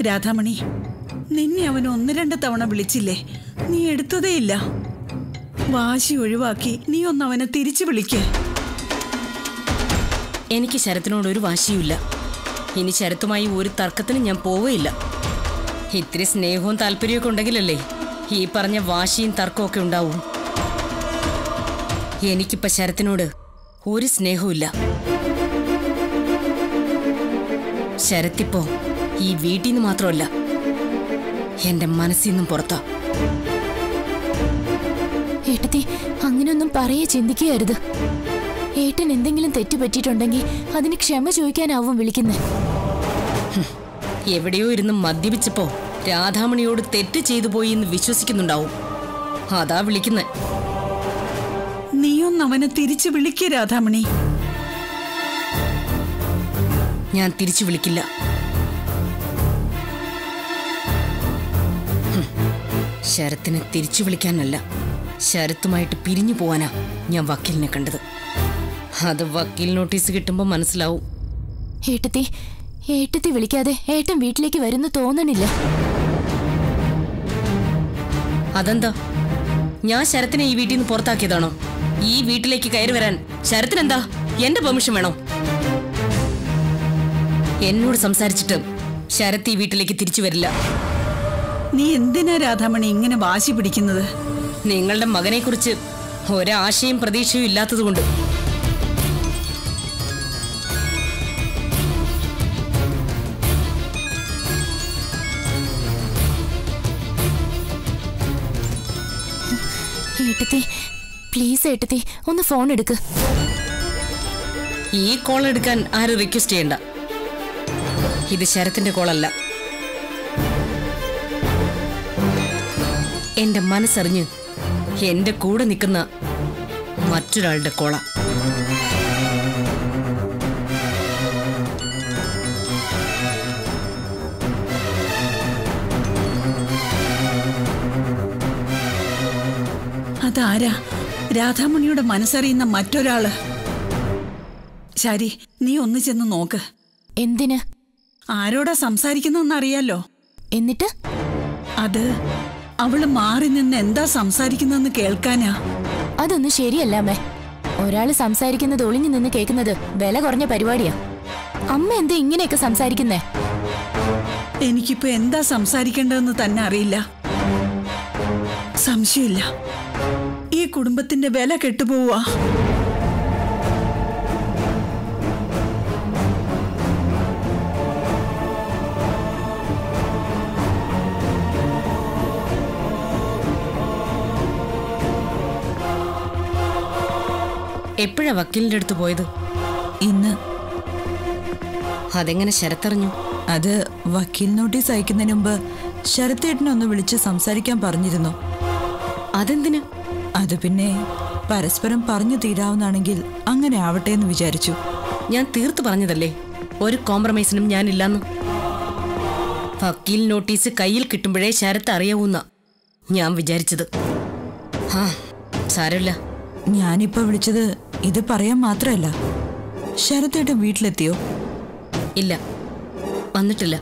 രാധാമണി നിന്നെ അവൻ ഒന്ന് രണ്ട് തവണ വിളിച്ചില്ലേ നീ എടുത്തതേയില്ല വാശി ഒഴിവാക്കി നീ ഒന്ന് അവനെ തിരിച്ചു വിളിക്കേ എനിക്ക് ശരത്തിനോട് ഒരു വാശിയുമില്ല ഇനി ശരത്തുമായി ഒരു തർക്കത്തിന് ഞാൻ പോവുകയില്ല ഇത്തിരി സ്നേഹവും താല്പര്യമൊക്കെ ഉണ്ടെങ്കിലല്ലേ ഈ പറഞ്ഞ വാശിയും തർക്കവും ഒക്കെ ഉണ്ടാവും എനിക്കിപ്പോ ശരത്തിനോട് ഒരു സ്നേഹവുമില്ല ശരത്തിപ്പോ ഈ വീട്ടിൽ നിന്ന് മാത്രമല്ല എന്റെ മനസ്സിൽ നിന്നും പുറത്താ ഏട്ടത്തി അങ്ങനെയൊന്നും പറയേ ചിന്തിക്കുകയരുത് ഏട്ടൻ എന്തെങ്കിലും തെറ്റ് പറ്റിയിട്ടുണ്ടെങ്കിൽ അതിന് ക്ഷമ ചോദിക്കാനാവും വിളിക്കുന്നത് എവിടെയോ ഇരുന്ന് മദ്യപിച്ചപ്പോ രാധാമണിയോട് തെറ്റ് ചെയ്തു പോയി എന്ന് വിശ്വസിക്കുന്നുണ്ടാവും അതാ വിളിക്കുന്നെ നീയൊന്ന് അവനെ തിരിച്ചു വിളിക്കേ രാധാമണി ഞാൻ തിരിച്ചു വിളിക്കില്ല ഹും. ശരത്തിനെ തിരിച്ചു വിളിക്കാനല്ല ശരത്തുമായിട്ട് പിരിഞ്ഞു പോവാനാ ഞാൻ വക്കീലിനെ കണ്ടത് അത് വക്കീൽ നോട്ടീസ് കിട്ടുമ്പോൾ മനസ്സിലാവും ഏട്ടത്തി ഏട്ടത്തി വിളിക്കാതെ ഏട്ടൻ വീട്ടിലേക്ക് വരുന്നു തോന്നണില്ല അതെന്താ ഞാൻ ശരത്തിനെ ഈ വീട്ടിൽ നിന്ന് പുറത്താക്കിയതാണോ ഈ വീട്ടിലേക്ക് കയറി വരാൻ ശരത്തിനെന്താ എന്റെ പെർമിഷൻ വേണോ എന്നോട് സംസാരിച്ചിട്ട് ശരത്ത് ഈ വീട്ടിലേക്ക് തിരിച്ചു വരില്ല നീ എന്തിനാ രാധാമണി ഇങ്ങനെ വാശി പിടിക്കുന്നത് നിങ്ങളുടെ മകനെക്കുറിച്ച് ഒരാശയും പ്രതീക്ഷയും ഇല്ലാത്തതുകൊണ്ട് ഏട്ടത്തി പ്ലീസ് ഏട്ടത്തി ഒന്ന് ഫോൺ എടുക്ക് ഈ കോൾ എടുക്കാൻ ആരും റിക്വസ്റ്റ് ചെയ്യണ്ട ഇത് ശരത്തിന്റെ കോളല്ല എന്റെ മനസ്സറിഞ്ഞ് എന്റെ കൂടെ നിൽക്കുന്ന മറ്റൊരാളുടെ കോള അതാരാ രാധാമണിയുടെ മനസ്സറിയുന്ന മറ്റൊരാള് ശരി നീ ഒന്ന് ചെന്ന് നോക്ക് എന്തിന് ആരോടാ സംസാരിക്കുന്നതെന്നറിയാലോ എന്നിട്ട് അത് അവള് മാറി നിന്ന് എന്താ സംസാരിക്കുന്നതെന്ന് കേൾക്കാനാ അതൊന്നും ശരിയല്ല അമ്മേ ഒരാള് സംസാരിക്കുന്നത് ഒളിഞ്ഞു നിന്ന് കേൾക്കുന്നത് വില കുറഞ്ഞ പരിപാടിയാ അമ്മ എന്താ ഇങ്ങനെയൊക്കെ സംസാരിക്കുന്നേ എനിക്കിപ്പോ എന്താ സംസാരിക്കേണ്ടതെന്ന് തന്നെ അറിയില്ല സംശയമില്ല ഈ കുടുംബത്തിന്റെ വില കെട്ടുപോവാ എപ്പോഴാ വക്കീലിന്റെ അടുത്ത് പോയത് ഇന്ന് അതെങ്ങനെ ശരത്തറിഞ്ഞു അത് വക്കീൽ നോട്ടീസ് അയക്കുന്നതിന് മുമ്പ് ശരത്തേട്ടനെ ഒന്ന് വിളിച്ച് സംസാരിക്കാൻ പറഞ്ഞിരുന്നു അതെന്തിന് അത് പിന്നെ പരസ്പരം പറഞ്ഞു തീരാവുന്നാണെങ്കിൽ അങ്ങനെ ആവട്ടെ എന്ന് വിചാരിച്ചു ഞാൻ തീർത്തു പറഞ്ഞതല്ലേ ഒരു കോംപ്രമൈസിനും ഞാനില്ലെന്ന് വക്കീൽ നോട്ടീസ് കയ്യിൽ കിട്ടുമ്പോഴേ ശരത്ത് അറിയാവൂന്ന ഞാൻ വിചാരിച്ചത് ആ സാരമില്ല ഞാനിപ്പോ വിളിച്ചത് ഇത് പറയാൻ മാത്രമല്ല ശരത്തേട്ടൻ വീട്ടിലെത്തിയോ ഇല്ല വന്നിട്ടില്ല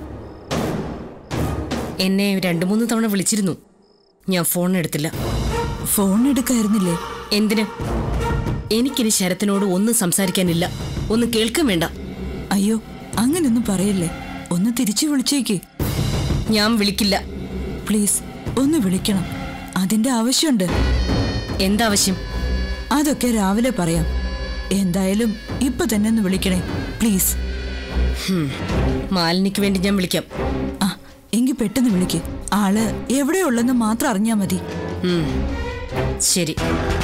എന്നെ രണ്ടു മൂന്ന് തവണ വിളിച്ചിരുന്നു ഞാൻ ഫോൺ എടുത്തില്ല ഫോൺ എടുക്കായിരുന്നില്ലേ എന്തിന് എനിക്കിനി ശരത്തിനോട് ഒന്നും സംസാരിക്കാനില്ല ഒന്നും കേൾക്കാൻ വേണ്ട അയ്യോ അങ്ങനൊന്നും പറയല്ലേ ഒന്ന് തിരിച്ചു വിളിച്ചേക്ക് ഞാൻ വിളിക്കില്ല പ്ലീസ് ഒന്ന് വിളിക്കണം അതിന്റെ ആവശ്യമുണ്ട് എന്താവശ്യം അതൊക്കെ രാവിലെ പറയാം എന്തായാലും ഇപ്പൊ തന്നെ ഒന്ന് വിളിക്കണേ പ്ലീസ് മാലിനിക്ക് വേണ്ടി ഞാൻ വിളിക്കാം ആ എങ്കിൽ പെട്ടെന്ന് വിളിക്ക് ആള് എവിടെയുള്ളെന്ന് മാത്രം അറിഞ്ഞാ മതി ഉം. ശരി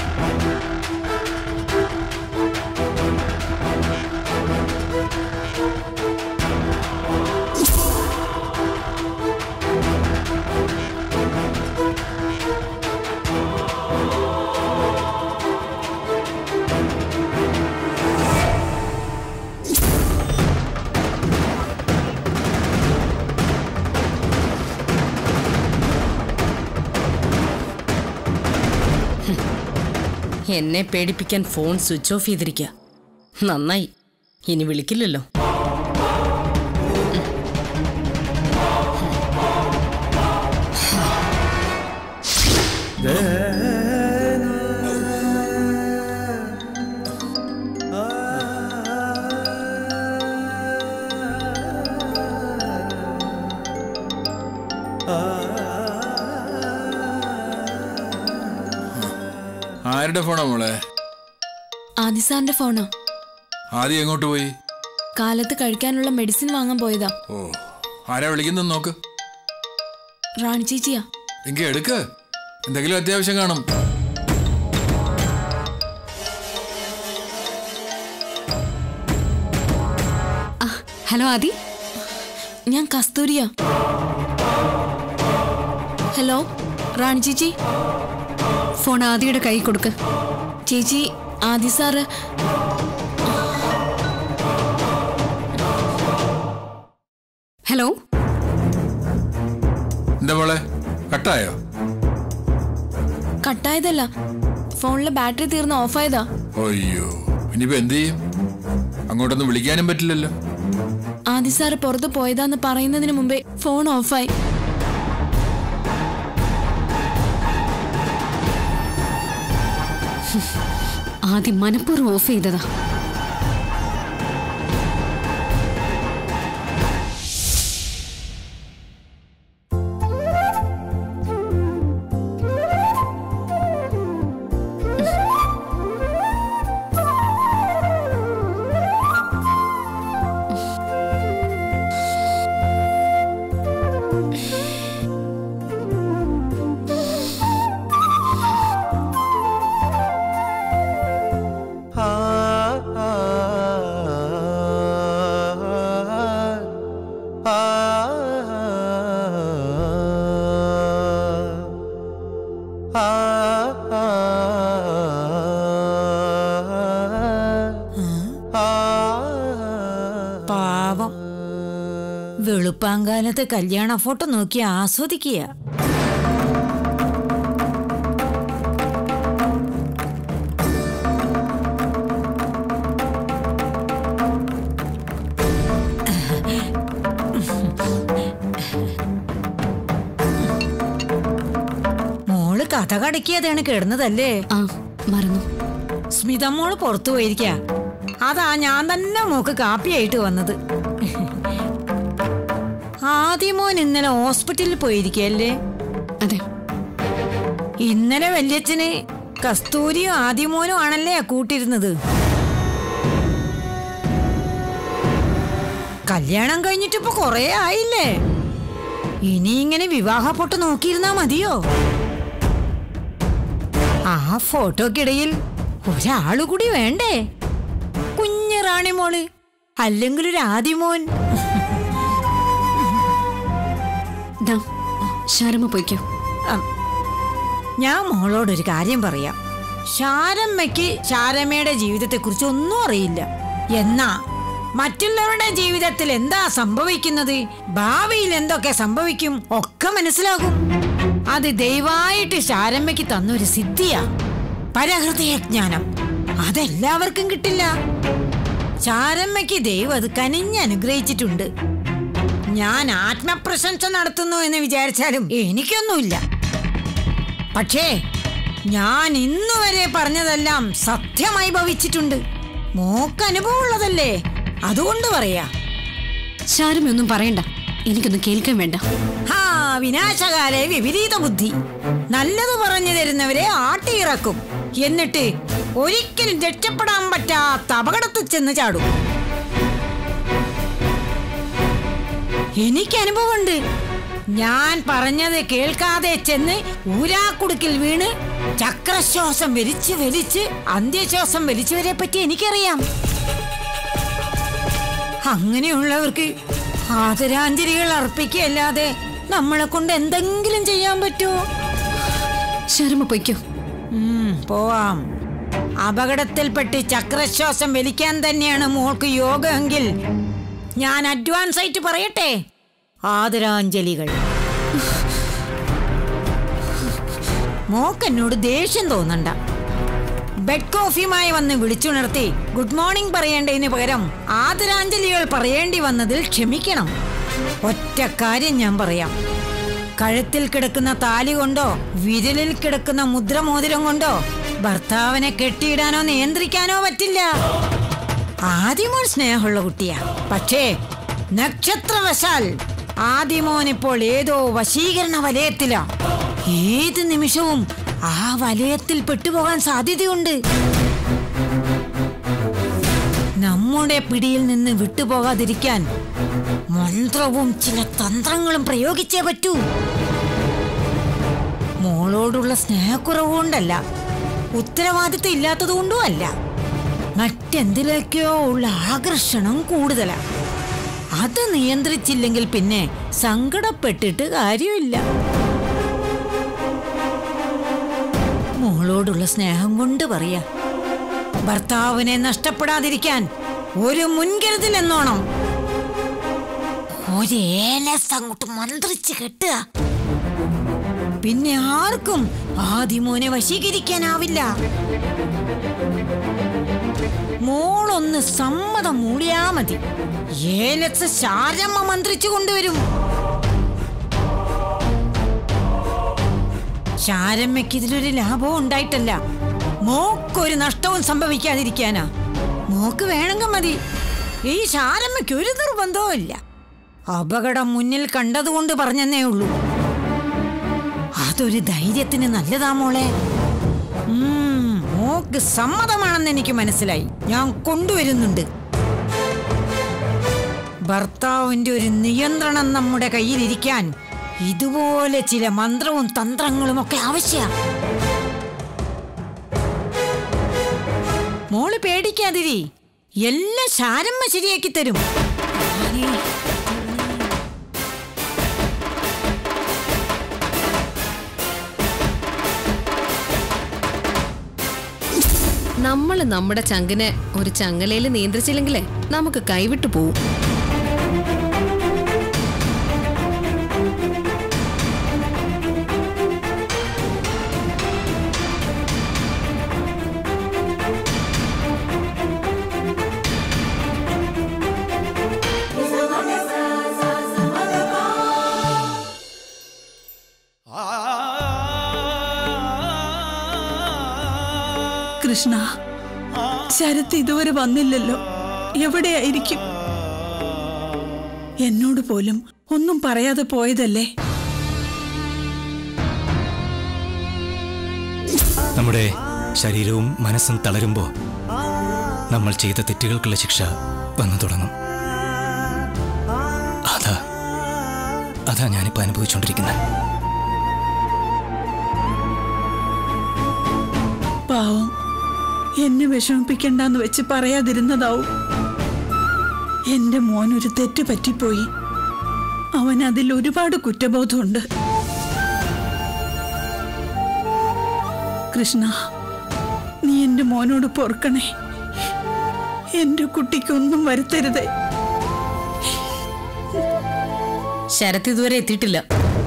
എന്നെ പേടിപ്പിക്കാൻ ഫോൺ സ്വിച്ച് ഓഫ് ചെയ്തിരിക്കുക നന്നായി ഇനി വിളിക്കില്ലല്ലോ ഉം. ആരുടെ ഫോണാ മോളെ ആദിസാറിന്റെ ഫോണാ ആദ്യം എങ്ങോട്ട് പോയി കാലത്ത് കഴിക്കാനുള്ള മെഡിസിൻ വാങ്ങാൻ പോയതാ ഓ ആരാ വിളിക്കുന്നത് നോക്ക് റാണി ചേച്ചിയാ എങ്കി എടുക്ക് എന്തെങ്കിലും അത്യാവശ്യം കാണും ഹലോ ആദി ഞാൻ കസ്തൂരിയ ഹലോ റാണി ചേച്ചി ഫോൺ ആദിയുടെ കൈ കൊടുക്ക് ചേച്ചി ആദി സാറ് ഹലോ എന്താ മോളെ കട്ടായോ കട്ടായതല്ല ഫോണിലെ ബാറ്ററി തീർന്ന് ഓഫായതാ അയ്യോ ഇനിയിപ്പോ എന്ത് ചെയ്യും അങ്ങോട്ടൊന്നും വിളിക്കാനും പറ്റില്ലല്ലോ ആദി സാറ് പുറത്ത് പോയതാന്ന് പറയുന്നതിന് മുമ്പേ ഫോൺ ഓഫായി ആദ്യം മനഃപൂർവ്വം ഓഫ് ചെയ്തതാ പാവം വെളുപ്പാങ്കാലത്ത് കല്യാണ ഫോട്ടോ നോക്കി ആസ്വദിക്കുക മോള് കഥ കടക്കിയതാണ് കിടന്നതല്ലേ ആ മറന്നു സ്മിത മോള് പുറത്തു പോയിരിക്ക അതാ ഞാൻ തന്നെ മോക്ക് കാപ്പിയായിട്ട് വന്നത് ആദ്യമോൻ ഇന്നലെ ഹോസ്പിറ്റലിൽ പോയിരിക്കല്ലേ അതെ ഇന്നലെ വല്യച്ഛന് കസ്തൂരിയും ആദ്യമോനും ആണല്ലേ കൂട്ടിരുന്നത് കല്യാണം കഴിഞ്ഞിട്ട് ഇപ്പൊ കൊറേ ആയില്ലേ ഇനി ഇങ്ങനെ വിവാഹ പൊട്ട് നോക്കിയിരുന്നാ മതിയോ ആ ഫോട്ടോക്കിടയിൽ ഒരാള് കൂടി വേണ്ടേ കുഞ്ഞു റാണിമോള് അല്ലെങ്കിൽ ഒരു ആദിമോൻ ദാ ശാരമ്മ പോയിക്കോ അം, ഞാൻ മോളോടൊരു കാര്യം പറയാം ശാരമ്മയ്ക്ക് ശാരമ്മയുടെ ജീവിതത്തെക്കുറിച്ച് ഒന്നും അറിയില്ല എന്നാ മറ്റുള്ളവരുടെ ജീവിതത്തിൽ എന്താ സംഭവിക്കുന്നത് ഭാവിയിൽ എന്തൊക്കെ സംഭവിക്കും ഒക്കെ മനസ്സിലാകും അത് ദയവായിട്ട് ശാരമ്മയ്ക്ക് തന്നൊരു സിദ്ധിയാ പരഹൃദയജ്ഞാനം അതെല്ലാവർക്കും കിട്ടില്ല ശാരമ്മയ്ക്ക് ദൈവം അത് കനിഞ്ഞ് അനുഗ്രഹിച്ചിട്ടുണ്ട് ഞാൻ ആത്മപ്രശംസ നടത്തുന്നു എന്ന് വിചാരിച്ചാലും എനിക്കൊന്നുമില്ല പക്ഷേ ഞാൻ ഇന്നുവരെ പറഞ്ഞതെല്ലാം സത്യമായി ഭവിച്ചിട്ടുണ്ട് മോക്ക് അനുഭവമുള്ളതല്ലേ അതുകൊണ്ട് പറയാ ശാരമ്മയൊന്നും പറയണ്ട എനിക്കൊന്നും കേൾക്കാൻ വേണ്ട ഹാ വിനാശകാലെ വിപരീത ബുദ്ധി നല്ലത് പറഞ്ഞു തരുന്നവരെ ആട്ടിയിറക്കും എന്നിട്ട് ഒരിക്കലും രക്ഷപ്പെടാൻ പറ്റാത്ത അപകടത്തിൽ ചെന്ന് ചാടും എനിക്ക് അനുഭവമുണ്ട് ഞാൻ പറഞ്ഞത് കേൾക്കാതെ ചെന്ന് ഊരാക്കുടുക്കിൽ വീണ് ചക്രശ്വാസം വലിച്ച് വലിച്ച് അന്ത്യശ്വാസം വലിച്ചവരെ പറ്റി എനിക്കറിയാം അങ്ങനെയുള്ളവർക്ക് ആദരാഞ്ജലികൾ അർപ്പിക്കുകയല്ലാതെ നമ്മളെ കൊണ്ട് എന്തെങ്കിലും ചെയ്യാൻ പറ്റുമോ ശാരമ്മ പോയിക്കോ ഉം, പോവാം അപകടത്തിൽപ്പെട്ട് ചക്രശ്വാസം വലിക്കാൻ തന്നെയാണ് മോൾക്ക് യോഗമെങ്കിൽ ഞാൻ അഡ്വാൻസ് ആയിട്ട് പറയട്ടെ ആദരാഞ്ജലികൾ മോക്ക് എന്നോട് ദേഷ്യം തോന്നണ്ട ബെഡ് കോഫിയുമായി വന്ന് വിളിച്ചുണർത്തി ഗുഡ് മോർണിംഗ് പറയേണ്ടതിന് പകരം ആദരാഞ്ജലികൾ പറയേണ്ടി വന്നതിൽ ക്ഷമിക്കണം ഒറ്റ കാര്യം ഞാൻ പറയാം കഴുത്തിൽ കിടക്കുന്ന താലി കൊണ്ടോ വിരലിൽ കിടക്കുന്ന മുദ്രമോതിരം കൊണ്ടോ ഭർത്താവിനെ കെട്ടിയിടാനോ നിയന്ത്രിക്കാനോ പറ്റില്ല ആദിമോൻ സ്നേഹമുള്ള കുട്ടിയാ പക്ഷേ നക്ഷത്രവശാൽ ആദിമോൻ ഇപ്പോൾ ഏതോ വശീകരണ വലയത്തിലാ ഏത് നിമിഷവും ആ വലയത്തിൽ പെട്ടുപോകാൻ സാധ്യതയുണ്ട് നമ്മുടെ പിടിയിൽ നിന്ന് വിട്ടുപോകാതിരിക്കാൻ മന്ത്രവും ചില തന്ത്രങ്ങളും പ്രയോഗിച്ചേ പറ്റൂ മോളോടുള്ള സ്നേഹക്കുറവുകൊണ്ടല്ല ഉത്തരവാദിത്തം ഇല്ലാത്തതുകൊണ്ടും അല്ല മറ്റെന്തിലേക്കോ ഉള്ള ആകർഷണം കൂടുതലാ അത് നിയന്ത്രിച്ചില്ലെങ്കിൽ പിന്നെ സങ്കടപ്പെട്ടിട്ട് കാര്യമില്ല മോളോടുള്ള സ്നേഹം കൊണ്ട് പറയാ ഭർത്താവിനെ നഷ്ടപ്പെടാതിരിക്കാൻ ഒരു മുൻകരുതൽ എന്നോണം ഒരേലസ് അങ്ങോട്ട് മന്ത്രിച്ച് കെട്ടുക പിന്നെ ആർക്കും ആദിമോനെ വശീകരിക്കാനാവില്ല മോളൊന്ന് സമ്മതം മൂളിയാ മതി ഏലസ് ശാരമ്മ മന്ത്രിച്ചു കൊണ്ടുവരും ശാരമ്മയ്ക്ക് ഇതിലൊരു ലാഭവും ഉണ്ടായിട്ടല്ല മോക്കൊരു നഷ്ടവും സംഭവിക്കാതിരിക്കാനാ മോക്ക് വേണമെങ്കിൽ മതി ഈ ശാരമ്മയ്ക്ക് ഒരു നിർബന്ധവും ഇല്ല അപകടം മുന്നിൽ കണ്ടതുകൊണ്ട് പറഞ്ഞെന്നേ ഉള്ളൂ അതൊരു ധൈര്യത്തിന് നല്ലതാ മോളെ ഉം, മോക്ക് സമ്മതമാണെന്ന് എനിക്ക് മനസ്സിലായി ഞാൻ കൊണ്ടുവരുന്നുണ്ട് ഭർത്താവിന്റെ ഒരു നിയന്ത്രണം നമ്മുടെ കയ്യിലിരിക്കാൻ ഇതുപോലെ ചില മന്ത്രവും തന്ത്രങ്ങളും ഒക്കെ ആവശ്യ മോള് പേടിക്കാതിരി എല്ലാം ശാരമ്മ ശരിയാക്കി തരും നമ്മൾ നമ്മുടെ ചങ്കിനെ ഒരു ചങ്ങലയിൽ നിയന്ത്രിച്ചില്ലെങ്കിലേ നമുക്ക് കൈവിട്ടു പോവും കൃഷ്ണ ശരത്ത് ഇതുവരെ വന്നില്ലല്ലോ എവിടെയായിരിക്കും എന്നോട് പോലും ഒന്നും പറയാതെ പോയതല്ലേ നമ്മുടെ ശരീരവും മനസ്സും തളരുമ്പോൾ നമ്മൾ ചെയ്ത തെറ്റുകൾക്കുള്ള ശിക്ഷ വന്നു തുടങ്ങും അതാ അതാ ഞാനിപ്പോൾ അനുഭവിച്ചുകൊണ്ടിരിക്കുന്നത് പാവം എന്നെ വിഷമിപ്പിക്കണ്ടെന്ന് വെച്ച് പറയാതിരുന്നതാവും എന്റെ മോൻ ഒരു തെറ്റ് പറ്റിപ്പോയി അവൻ അതിൽ ഒരുപാട് കുറ്റബോധമുണ്ട് കൃഷ്ണ നീ എന്റെ മോനോട് പൊറുക്കണേ എന്റെ കുട്ടിക്കൊന്നും വരുത്തരുതേ ശരത്ത് ഇതുവരെ എത്തിയിട്ടില്ല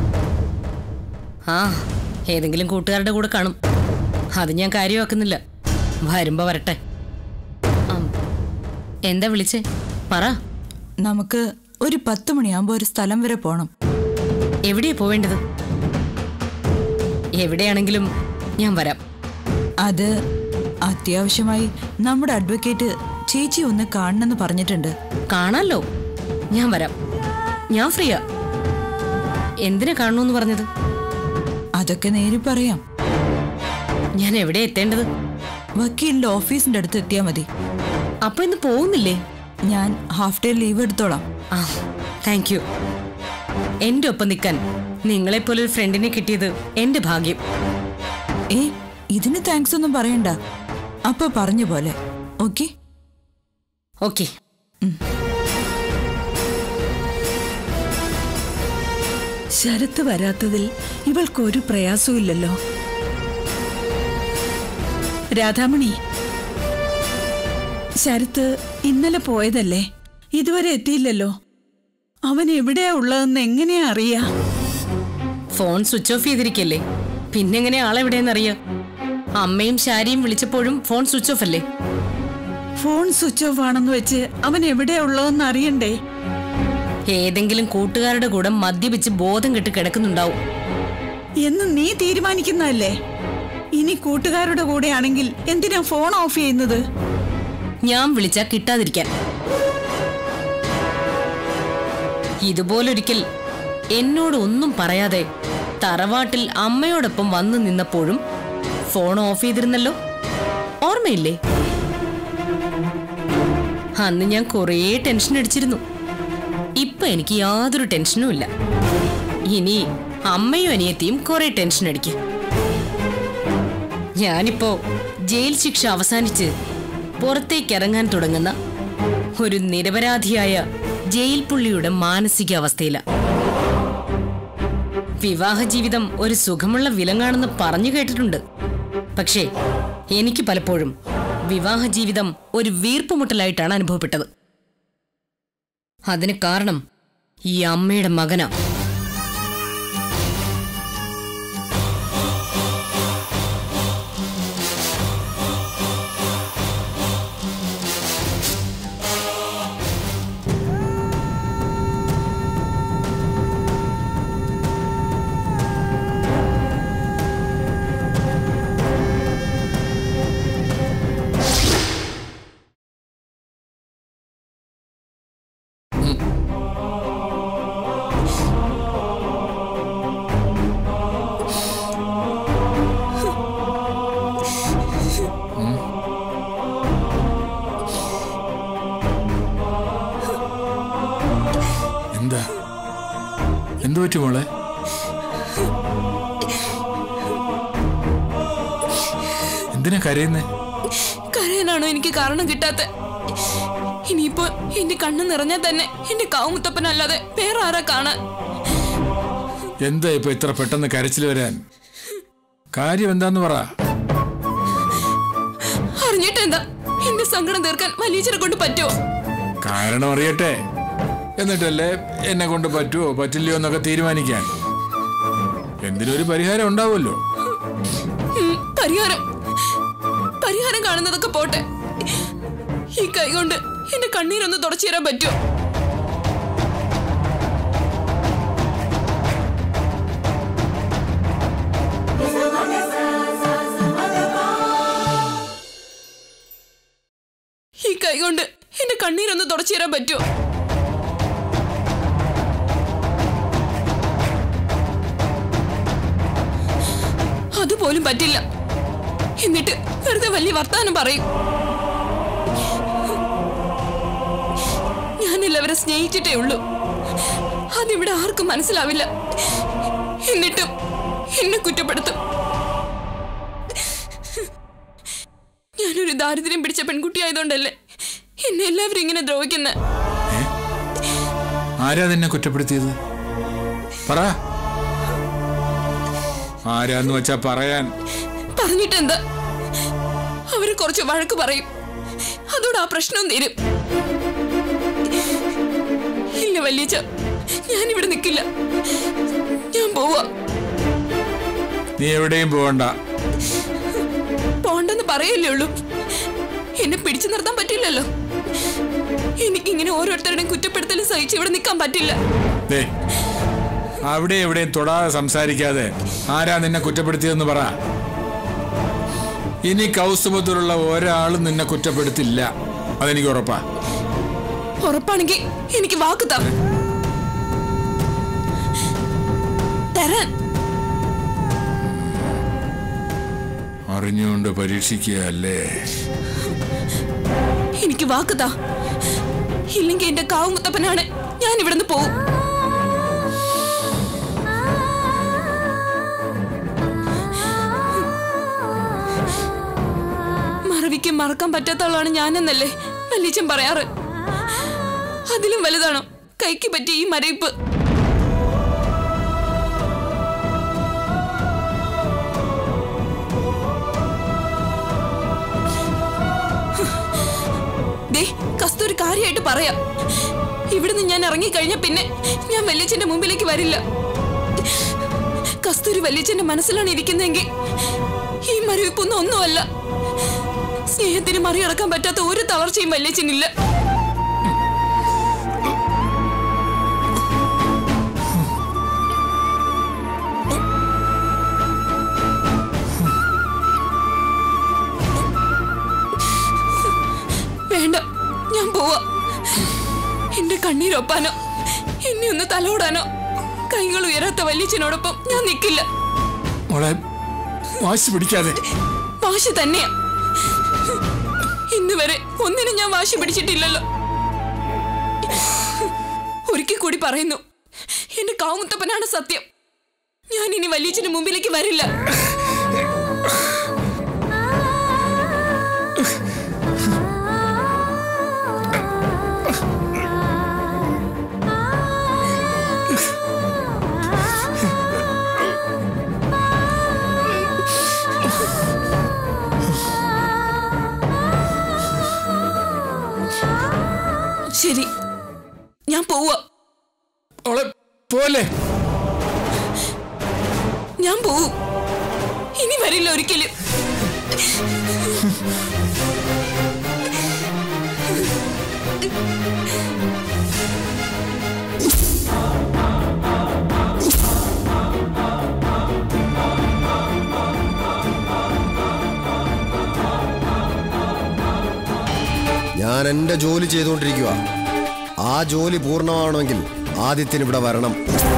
ആ ഏതെങ്കിലും കൂട്ടുകാരുടെ കൂടെ കാണും അത് ഞാൻ കാര്യമാക്കുന്നില്ല വരുമ്പോ വരട്ടെ ആം. എന്താ വിളിച്ചേ പറ നമുക്ക് ഒരു പത്ത് മണിയാകുമ്പോൾ ഒരു സ്ഥലം വരെ പോണം എവിടെയാ പോവേണ്ടത് എവിടെയാണെങ്കിലും ഞാൻ വരാം അത് അത്യാവശ്യമായി നമ്മുടെ അഡ്വക്കേറ്റ് ചേച്ചി ഒന്ന് കാണണമെന്ന് പറഞ്ഞിട്ടുണ്ട് കാണാലോ ഞാൻ വരാം ഞാൻ ഫ്രീയാ എന്തിനാ കാണണമെന്ന് പറഞ്ഞത് അതൊക്കെ നേരി പറയാം ഞാൻ എവിടെ എത്തേണ്ടത് വക്കീലിന്റെ ഓഫീസിന്റെ അടുത്ത് എത്തിയാൽ മതി അപ്പൊ ഇന്ന് പോകുന്നില്ലേ ഞാൻ ഹാഫ് ഡേ ലീവ് എടുത്തോളാം ആ താങ്ക് യു എന്റെ ഒപ്പം നിൽക്കാൻ നിങ്ങളെപ്പോലെ ഒരു ഫ്രണ്ടിനെ കിട്ടിയത് എന്റെ ഭാഗ്യം ഏ ഇതിന് താങ്ക്സ് ഒന്നും പറയണ്ട അപ്പൊ പറഞ്ഞ പോലെ ഓക്കെ ഓക്കെ ശരത്ത് വരാത്തതിൽ ഇവൾക്കൊരു പ്രയാസവും ഇല്ലല്ലോ രാധാമണി ശരത്ത് ഇന്നലെ പോയതല്ലേ ഇതുവരെ എത്തിയില്ലല്ലോ അവൻ എവിടെയാ ഉള്ളതെന്ന് എങ്ങനെയാ അറിയാ ഫോൺ സ്വിച്ച് ഓഫ് ചെയ്തിരിക്കല്ലേ പിന്നെങ്ങനെ ആളെവിടെയെന്നറിയാ അമ്മയും ശാരിയും വിളിച്ചപ്പോഴും ഫോൺ സ്വിച്ച് ഓഫ് അല്ലേ ഫോൺ സ്വിച്ച് ഓഫ് ആണെന്ന് വെച്ച് അവൻ എവിടെയാ ഉള്ളതെന്ന് അറിയണ്ടേ ഏതെങ്കിലും കൂട്ടുകാരുടെ കൂടെ മദ്യപിച്ച് ബോധം കെട്ട് കിടക്കുന്നുണ്ടാവും എന്ന് നീ തീരുമാനിക്കുന്നതല്ലേ ഇനി കൂട്ടുകാരുടെ കൂടെയാണെങ്കിൽ എന്തിനാ ഫോൺ ഓഫ് ചെയ്യുന്നത് ഞാൻ വിളിച്ചാ കിട്ടാതിരിക്കാൻ ഇതുപോലൊരിക്കൽ എന്നോട് ഒന്നും പറയാതെ തറവാട്ടിൽ അമ്മയോടൊപ്പം വന്നു നിന്നപ്പോഴും ഫോൺ ഓഫ് ചെയ്തിരുന്നല്ലോ ഓർമ്മയില്ലേ അന്ന് ഞാൻ കുറേ ടെൻഷൻ അടിച്ചിരുന്നു ഇപ്പൊ എനിക്ക് യാതൊരു ടെൻഷനും ഇല്ല ഇനി അമ്മയും അനിയത്തിയും കുറെ ടെൻഷൻ അടിക്കും ഞാനിപ്പോ ജയിൽ ശിക്ഷ അവസാനിച്ച് പുറത്തേക്ക് ഇറങ്ങാൻ തുടങ്ങുന്ന ഒരു നിരപരാധിയായ ജയിൽ പുള്ളിയുടെ മാനസികാവസ്ഥയില വിവാഹ ജീവിതം ഒരു സുഖമുള്ള വിലങ്ങാണെന്ന് പറഞ്ഞു കേട്ടിട്ടുണ്ട് പക്ഷേ എനിക്ക് പലപ്പോഴും വിവാഹ ജീവിതം ഒരു വീർപ്പുമുട്ടലായിട്ടാണ് അനുഭവപ്പെട്ടത് അതിന് കാരണം ഈ അമ്മയുടെ മകനാ എന്താ എന്തു പറ്റി മോളെ എന്തിനാ കരയുന്നേ കരയാനാണോ എനിക്ക് കാരണം കിട്ടാത്ത ഇനിയിപ്പോ എന്റെ കണ്ണ് നിറഞ്ഞാൽ തന്നെ എന്റെ കാവുമുത്തപ്പനല്ലാതെ വേറെ ആരാ കാണാൻ എന്താ ഇപ്പൊ ഇത്ര പെട്ടെന്ന് കരച്ചിൽ വരാൻ കാര്യം എന്താന്ന് പറ അറിഞ്ഞിട്ടെന്താ എന്റെ സങ്കടം തീർക്കാൻ വലിയച്ചനെ കൊണ്ട് പറ്റുമോ കാരണം അറിയട്ടെ എന്നിട്ടല്ലേ എന്നെ കൊണ്ട് പറ്റുമോ പറ്റില്ലയോ എന്നൊക്കെ തീരുമാനിക്കാൻ എന്തിനൊരു പരിഹാരം ഉണ്ടാവുമല്ലോ ഉം, പരിഹാരം പരിഹാരം കാണുന്നതൊക്കെ പോട്ടെ ഈ കൈ കൊണ്ട് എന്റെ കണ്ണീരൊന്ന് തുടച്ചു തരാൻ പറ്റുമോ ഈ കൈ കൊണ്ട് എന്റെ കണ്ണീരൊന്ന് തുടച്ചു തരാൻ പറ്റുമോ അതുപോലും പറ്റില്ല എന്നിട്ട് വെറുതെ വലിയ വർത്താനം പറയും ഞാൻ എല്ലാവരെ സ്നേഹിച്ചിട്ടേ ഉള്ളൂ അതിവിടെ ആർക്കും മനസ്സിലാവില്ല എന്നിട്ടും എന്നെ കുറ്റപ്പെടുത്തും ഞാനൊരു ദാരിദ്ര്യം പിടിച്ച പെൺകുട്ടിയായതുകൊണ്ടല്ലേ എന്നെ എല്ലാവരും ഇങ്ങനെ ദ്രോഹിക്കുന്നത് ആരാ നിന്നെ കുറ്റപ്പെടുത്തിയത് പറ ആരാന്ന് വെച്ചാ പറയാൻ പറഞ്ഞിട്ടെന്താ അവര് കുറച്ച് വഴക്ക് പറയും അതോടെ ആ പ്രശ്നവും തീരും ഇല്ല വല്യച്ച ഞാനിവിടെ നിൽക്കില്ല ഞാൻ പോവാ നീ എവിടെയും പോകണ്ട പോണ്ടെന്ന് പറയല്ലേ ഉള്ളൂ എന്നെ പിടിച്ചു നിർത്താൻ പറ്റില്ലല്ലോ എനിക്കിങ്ങനെ ഓരോരുത്തരുടെയും കുറ്റപ്പെടുത്തലും സഹിച്ച് ഇവിടെ നിൽക്കാൻ പറ്റില്ല ദേ അവിടെ എവിടെയും തൊടാതെ സംസാരിക്കാതെ ആരാ നിന്നെ കുറ്റപ്പെടുത്തിയതെന്ന് പറ ഇനി കൗസുമത്തിലുള്ള ഒരാളും നിന്നെ കുറ്റപ്പെടുത്തില്ല അതെനിക്ക് ഉറപ്പാ ഉറപ്പാണെങ്കിൽ എനിക്ക് വാക്ക് താ തരാൻ അറിഞ്ഞുകൊണ്ട് പരീക്ഷിക്കുക അല്ലേ എനിക്ക് വാക്ക് താ ഇല്ലെങ്കിൽ എന്റെ കാവുമുത്തപ്പനാണ് ഞാൻ ഇവിടുന്ന് പോവും മറവിക്ക് മറക്കാൻ പറ്റാത്ത ആളാണ് ഞാനെന്നല്ലേ വല്യച്ഛൻ പറയാറ് അതിലും വലുതാണോ കൈക്ക് പറ്റിയ ഈ മരയിപ്പ് ദേ കസ്തൂരി കാര്യമായിട്ട് പറയാം ഇവിടുന്ന് ഞാൻ ഇറങ്ങിക്കഴിഞ്ഞ പിന്നെ ഞാൻ വല്യച്ഛന്റെ മുമ്പിലേക്ക് വരില്ല കസ്തൂരി വല്യച്ഛന്റെ മനസ്സിലാണ് ഇരിക്കുന്നതെങ്കിൽ ഈ മരവിപ്പൊന്നും ഒന്നുമല്ല സ്നേഹത്തിന് മറികടക്കാൻ പറ്റാത്ത ഒരു തളർച്ചയും വല്യച്ഛനില്ല പോവാ എന്റെ കണ്ണീരൊപ്പാനോ എന്നെ ഒന്ന് തലോടാനോ കൈകൾ ഉയരാത്ത വല്യച്ഛനോടൊപ്പം ഞാൻ നിൽക്കില്ല മോളെ വാശി പിടിക്കാതെ വാശി തന്നെയാ ഇന്ന് വരെ ഒന്നിനും ഞാൻ വാശി പിടിച്ചിട്ടില്ലല്ലോ ഒരിക്കൽ കൂടി പറയുന്നു എന്റെ കാമുത്തപ്പനാണ് സത്യം ഞാൻ ഇനി വല്യച്ഛന് മുമ്പിലേക്ക് വരില്ല ശരി ഞാൻ പോവാ മോളെ പോലെ ഞാൻ പോവും ഇനി വരില്ല ഒരിക്കലും ഞാൻ എൻ്റെ ജോലി ചെയ്തുകൊണ്ടിരിക്കുക ആ ജോലി പൂർണ്ണമാണെങ്കിൽ ആദിത്യന് ഇവിടെ വരണം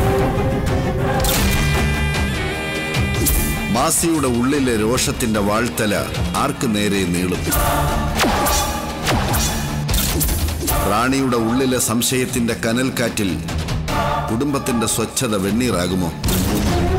മാസിയുടെ ഉള്ളിലെ രോഷത്തിന്റെ വാഴ്ത്തല ആർക്ക് നേരെ നീളും റാണിയുടെ ഉള്ളിലെ സംശയത്തിന്റെ കനൽക്കാറ്റിൽ കുടുംബത്തിന്റെ സ്വച്ഛത വെണ്ണീറാകുമോ